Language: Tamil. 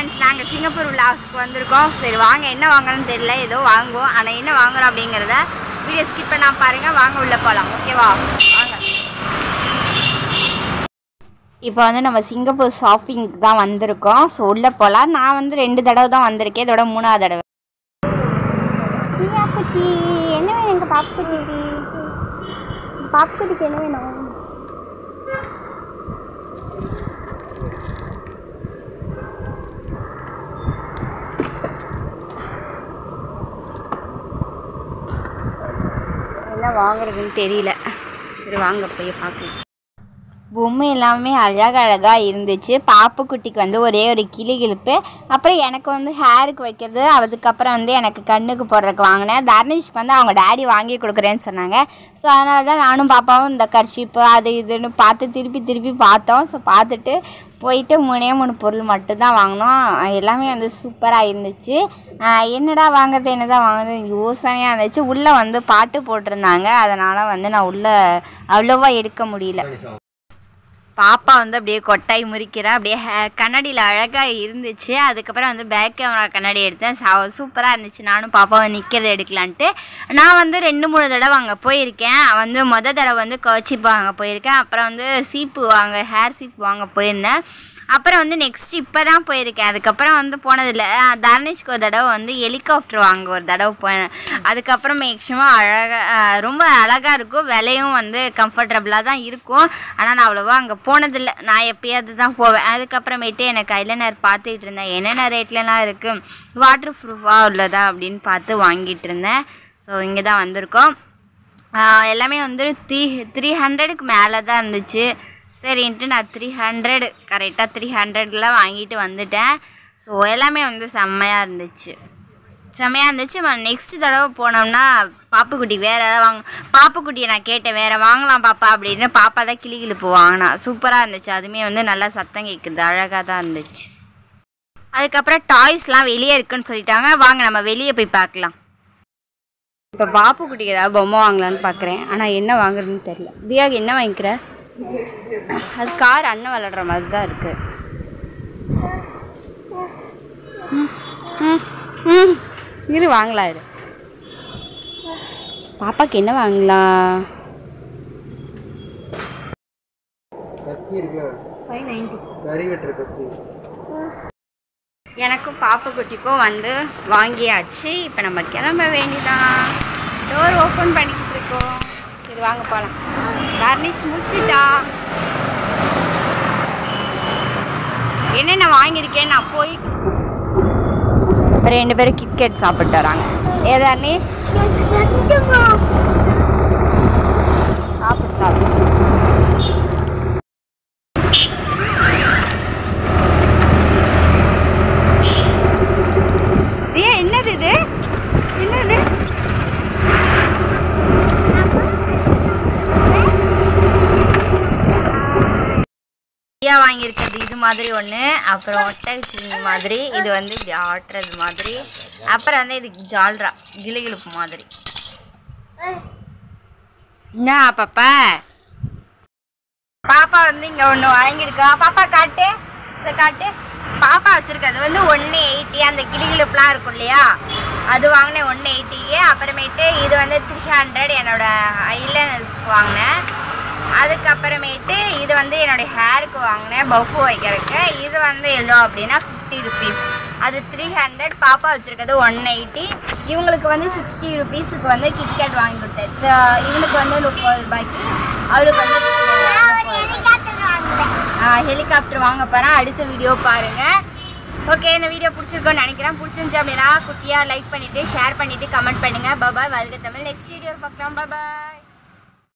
ஃப்ரெண்ட்ஸ் நாங்கள் சிங்கப்பூர் விலாஸ்க்கு வந்திருக்கோம் சரி வாங்க என்ன வாங்குறோன்னு தெரியல ஏதோ வாங்குவோம் ஆனால் என்ன வாங்குறோம் அப்படிங்கிறத வீடியோ ஸ்கிப் பண்ணாம பாருங்க வாங்க உள்ளே போகலாம் ஓகேவா வாங்க இப்போ வந்து நம்ம சிங்கப்பூர் ஷாப்பிங்க்கு தான் வந்திருக்கோம் ஸோ உள்ளே போகலாம் நான் வந்து ரெண்டு தடவை தான் வந்திருக்கேன் இதோட மூணாவது தடவை குட்டி என்ன வேணும் எங்கள் பாப்புக்குட்டிக்கு பாப்புக்குட்டிக்கு என்ன வேணும் என்ன வாங்குறதுன்னு தெரியல சரி வாங்க போய் பார்க்கலாம் பொம்மை எல்லாமே அழகழகாக இருந்துச்சு பாப்புக்குட்டிக்கு வந்து ஒரே ஒரு கிளி கிழிப்பு அப்புறம் எனக்கு வந்து ஹேருக்கு வைக்கிறது அதுக்கப்புறம் வந்து எனக்கு கண்ணுக்கு போடுறதுக்கு வாங்கினேன் தர்னிஷ்க்கு வந்து அவங்க டேடி வாங்கி கொடுக்குறேன்னு சொன்னாங்க ஸோ அதனால தான் நானும் பாப்பாவும் இந்த கர்ஷிப்பு அது இதுன்னு பார்த்து திருப்பி திருப்பி பார்த்தோம் ஸோ பார்த்துட்டு போயிட்டு மூணே மூணு பொருள் மட்டும்தான் வாங்கினோம் எல்லாமே வந்து சூப்பராக இருந்துச்சு ஆஹ் என்னடா வாங்குறது என்னதான் வாங்குறது யோசனையாக இருந்துச்சு உள்ளே வந்து பாட்டு போட்டிருந்தாங்க அதனால் வந்து நான் உள்ளே அவ்வளோவா எடுக்க முடியல பாப்பா வந்து அப்படியே கொட்டாய் முறிக்கிறா அப்படியே ஹே கண்ணாடியில் அழகாக இருந்துச்சு அதுக்கப்புறம் வந்து பேக் கேமரா கண்ணாடி எடுத்தேன் சூப்பராக இருந்துச்சு நானும் பாப்பாவை நிற்கிறது எடுக்கலான்ட்டு நான் வந்து ரெண்டு மூணு தடவை அங்கே போயிருக்கேன் வந்து மொதல் தடவை வந்து கர்ச்சிப் வாங்க போயிருக்கேன் அப்புறம் வந்து சீப்பு வாங்க ஹேர் சீப் வாங்க போயிருந்தேன் அப்புறம் வந்து நெக்ஸ்ட் இப்போ தான் போயிருக்கேன் அதுக்கப்புறம் வந்து போனதில்லை தர்னிஷ்க்கு ஒரு தடவை வந்து ஹெலிகாப்டர் வாங்க ஒரு தடவை போனேன் அதுக்கப்புறம் மேக்ஸிமம் அழகாக ரொம்ப அழகாக இருக்கும் விலையும் வந்து கம்ஃபர்டபுளாக தான் இருக்கும் ஆனால் நான் அவ்வளோவா அங்கே போனதில்லை நான் எப்பயாவது தான் போவேன் அதுக்கப்புறமேட்டு எனக்கு ஐலைனர் பார்த்துக்கிட்டு இருந்தேன் என்னென்ன ரேட்லலாம் இருக்குது வாட்டர் ப்ரூஃபாக உள்ளதா அப்படின்னு பார்த்து வாங்கிட்டு இருந்தேன் ஸோ இங்கே தான் வந்திருக்கோம் ஆஹ் எல்லாமே வந்து த்ரீ த்ரீ ஹண்ட்ரடுக்கு மேலே தான் இருந்துச்சு சரின்ட்டு நான் த்ரீ ஹண்ட்ரடு கரெக்டாக த்ரீ ஹண்ட்ரட்ல வாங்கிட்டு வந்துட்டேன் ஸோ எல்லாமே வந்து செம்மையாக இருந்துச்சு செம்மையாக இருந்துச்சு நெக்ஸ்ட் தடவை போனோம்னா பாப்புக்குட்டி வேறு ஏதாவது வாங்க பாப்புக்குட்டியை நான் கேட்டேன் வேறு வாங்கலாம் பாப்பா அப்படின்னு பாப்பா தான் கிளி கிளிப்பு வாங்கினா சூப்பராக இருந்துச்சு அதுவுமே வந்து நல்லா சத்தம் கேட்குது அழகாக தான் இருந்துச்சு அதுக்கப்புறம் டாய்ஸ்லாம் வெளியே இருக்குன்னு சொல்லிட்டாங்க வாங்க நம்ம வெளியே போய் பார்க்கலாம் இப்போ பாப்புக்குட்டிக்கு ஏதாவது பொம்மை வாங்கலான்னு பார்க்குறேன் ஆனால் என்ன வாங்குறதுன்னு தெரியல தியாக்கு என்ன வாங்கிக்கிற அது கார் அண்ணன் விளாடுற மாதிரி தான் இருக்கு ம், ம், ம். இரு வாங்கலாம் இரு பாப்பாக்கு என்ன வாங்கலாம் கத்தி இருக்கு கறி வெட்டுற கத்தி எனக்கும் பாப்புக்குட்டிக்கும் வந்து வாங்கியாச்சு இப்போ நம்ம கிளம்ப வேண்டியதான் டோர் ஓப்பன் பண்ணிக்கிட்டு இருக்கோம் சரி வாங்க போகலாம் கார்னிஷ் முடிச்சிட்டா என்னென்ன வாங்கியிருக்கேன் நான் போய் ரெண்டு பேரும் கிட்கெட் சாப்பிட்டு வராங்க ஏதானே சாப்பிட்டு சாப்பிட்டு ஏன் என்னது இது என்னது ஐயா வாங்கியிருக்கிறது இது மாதிரி ஒன்று அப்புறம் ஒட்டகச்சிங்க மாதிரி இது வந்து இப்படி ஆட்டுறது மாதிரி அப்புறம் வந்து இது ஜால்ரா கிளுகிழுப்பு மாதிரி என்ன பாப்பா பாப்பா வந்து இங்கே ஒன்று வாங்கியிருக்கா பாப்பா காட்டு இதை காட்டு பாப்பா வச்சிருக்கிறது வந்து ஒன்று எயிட்டி அந்த கிளிகிழப்புலாம் இருக்கும் இல்லையா அது வாங்கினேன் ஒன்று எயிட்டிக்கு அப்புறமேட்டு இது வந்து த்ரீ ஹண்ட்ரட் என்னோட ஐலனர்ஸ்க்கு வாங்கினேன் அதுக்கப்புறமேட்டு இது வந்து என்னுடைய ஹேருக்கு வாங்கினேன் பஃபு வைக்கிறதுக்கு இது வந்து எவ்வளோ அப்படின்னா ஃபிஃப்டி ருபீஸ் அது த்ரீ ஹண்ட்ரட் பாப்பா வச்சுருக்கிறது ஒன் எயிட்டி இவங்களுக்கு வந்து சிக்ஸ்டி ருபீஸுக்கு வந்து கிட்கேட் வாங்கி கொடுத்தேன் த- இவனுக்கு வந்து முப்பது ரூபாய்க்கு அவளுக்கு வந்து ஹெலிகாப்டர் வாங்க போகிறேன் அடுத்த வீடியோ பாருங்கள் ஓகே இந்த வீடியோ பிடிச்சிருக்கோன்னு நினைக்கிறேன் பிடிச்சிருந்துச்சு அப்படின்னா குட்டியாக லைக் பண்ணிவிட்டு ஷேர் பண்ணிவிட்டு கமெண்ட் பண்ணுங்கள் பபாய் வாழ்க தமிழ் நெக்ஸ்ட் வீடியோ பார்க்கலாம் பாய்